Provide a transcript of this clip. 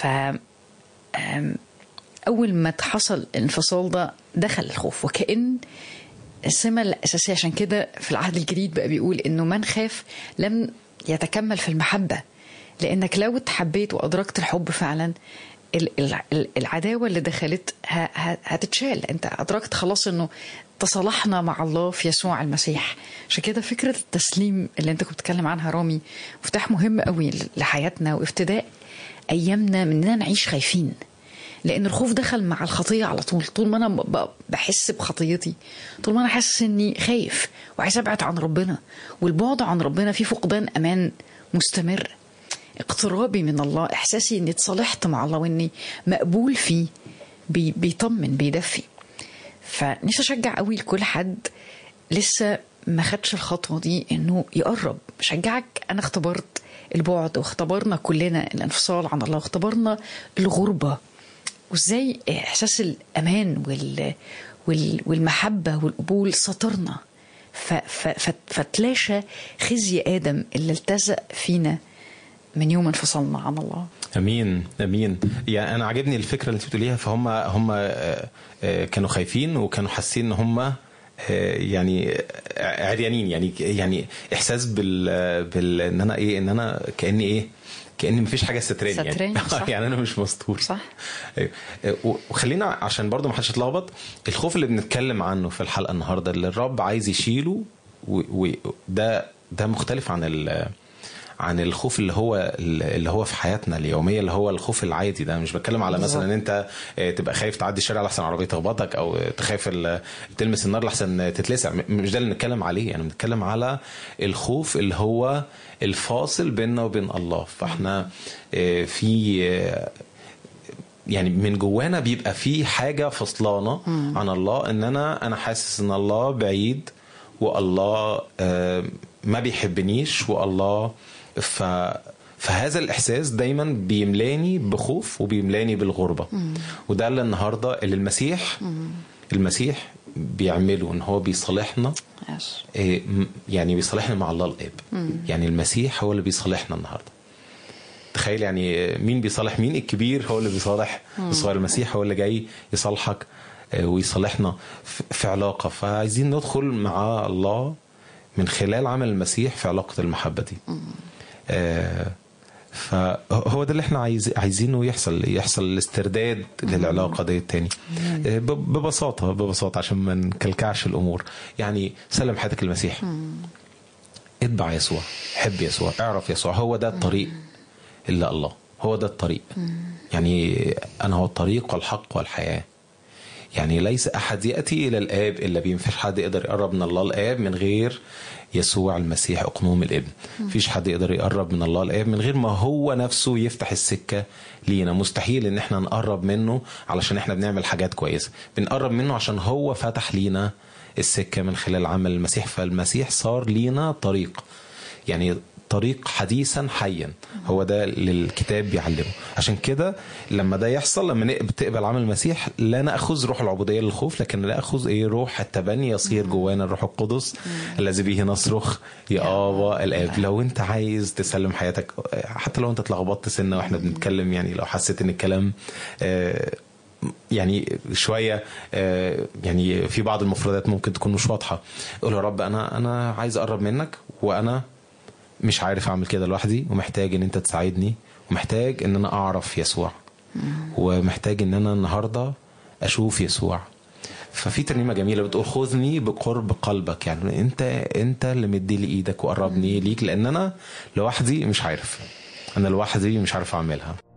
ف آم، اول ما حصل الانفصال ده دخل الخوف وكأن السمة الأساسية عشان كده في العهد الجديد بقى بيقول إنه من خاف لم يتكمل في المحبة لأنك لو اتحبيت وأدركت الحب فعلا ال- ال- ال- العداوة اللي دخلت ه- ه- هتتشال أنت أدركت خلاص إنه تصالحنا مع الله في يسوع المسيح عشان كده فكرة التسليم اللي أنت كنت بتتكلم عنها رامي مفتاح مهم قوي لحياتنا وافتداء أيامنا من إننا نعيش خايفين لان الخوف دخل مع الخطيه على طول طول ما انا ب- ب- بحس بخطيتي طول ما انا حاسس اني خايف وعايز ابعد عن ربنا والبعد عن ربنا فيه فقدان امان مستمر اقترابي من الله احساسي اني اتصالحت مع الله واني مقبول فيه بي بيطمن بيدفي فنفسي اشجع قوي لكل حد لسه ما خدش الخطوه دي انه يقرب بشجعك انا اختبرت البعد واختبرنا كلنا الانفصال عن الله واختبرنا الغربه وازاي احساس الامان وال وال والمحبه والقبول سطرنا ف ف ف فتلاشى خزي ادم اللي التزق فينا من يوم انفصلنا عن الله امين امين يعني انا عاجبني الفكره اللي انت بتقوليها فهم هم آه، آه، كانوا خايفين وكانوا حاسين ان هم آه، يعني عريانين يعني يعني احساس بال بال ان انا ايه ان انا كاني ايه كاني مفيش حاجه ستراني ستراني، يعني صح. يعني انا مش مستور صح. أيوة. آه، وخلينا عشان برضو ما حدش يتلخبط الخوف اللي بنتكلم عنه في الحلقه النهارده اللي الرب عايز يشيله وده ده مختلف عن ال عن الخوف اللي هو اللي هو في حياتنا اليوميه اللي هو الخوف العادي ده مش بتكلم على مثلا ان انت آه، تبقى خايف تعدي الشارع لحسن عربيه تخبطك او تخاف ال- تلمس النار لحسن تتلسع م- مش ده اللي بنتكلم عليه يعني بنتكلم على الخوف اللي هو الفاصل بيننا وبين الله فاحنا آه، في آه، يعني من جوانا بيبقى في حاجه فصلانه عن الله ان انا انا حاسس ان الله بعيد والله آه، ما بيحبنيش والله ف فهذا الاحساس دايما بيملاني بخوف وبيملاني بالغربه وده اللي النهارده اللي المسيح المسيح بيعمله ان هو بيصالحنا يس إيه، م- يعني بيصالحنا مع الله الاب يعني المسيح هو اللي بيصالحنا النهارده تخيل يعني مين بيصالح مين الكبير هو اللي بيصالح الصغير المسيح هو اللي جاي يصالحك آه، ويصالحنا في- في علاقه فعايزين ندخل مع الله من خلال عمل المسيح في علاقه المحبه دي آه، فهو ده اللي احنا عايز عايزينه يحصل يحصل الاسترداد للعلاقه دي تاني آه، ب- ببساطه ببساطه عشان ما نكلكعش الامور يعني سلم حياتك المسيح اتبع يسوع حب يسوع اعرف يسوع هو ده الطريق الا الله هو ده الطريق يعني انا هو الطريق والحق والحياه يعني ليس احد ياتي الى الاب الا بيه مفيش حد يقدر يقرب من الله الاب من غير يسوع المسيح اقنوم الابن مفيش حد يقدر يقرب من الله الاب من غير ما هو نفسه يفتح السكه لينا مستحيل ان احنا نقرب منه علشان احنا بنعمل حاجات كويسه بنقرب منه عشان هو فتح لينا السكه من خلال عمل المسيح فالمسيح صار لينا طريق يعني طريق حديثا حيا هو ده اللي الكتاب بيعلمه عشان كده لما ده يحصل لما نق- تقبل عمل المسيح لا ناخذ روح العبوديه للخوف لكن ناخذ ايه روح التبني يصير جوانا الروح القدس الذي به نصرخ يا ابا الاب لو انت عايز تسلم حياتك حتى لو انت اتلخبطت سنه واحنا بنتكلم يعني لو حسيت ان الكلام آه، يعني شويه آه، يعني في بعض المفردات ممكن تكون مش واضحه قول يا رب انا انا عايز اقرب منك وانا مش عارف اعمل كده لوحدي ومحتاج ان انت تساعدني ومحتاج ان انا اعرف يسوع ومحتاج ان انا النهارده اشوف يسوع ففي ترنيمه جميله بتقول خذني بقرب قلبك يعني انت انت اللي مدي لي ايدك وقربني ليك لان انا لوحدي مش عارف انا لوحدي مش عارف اعملها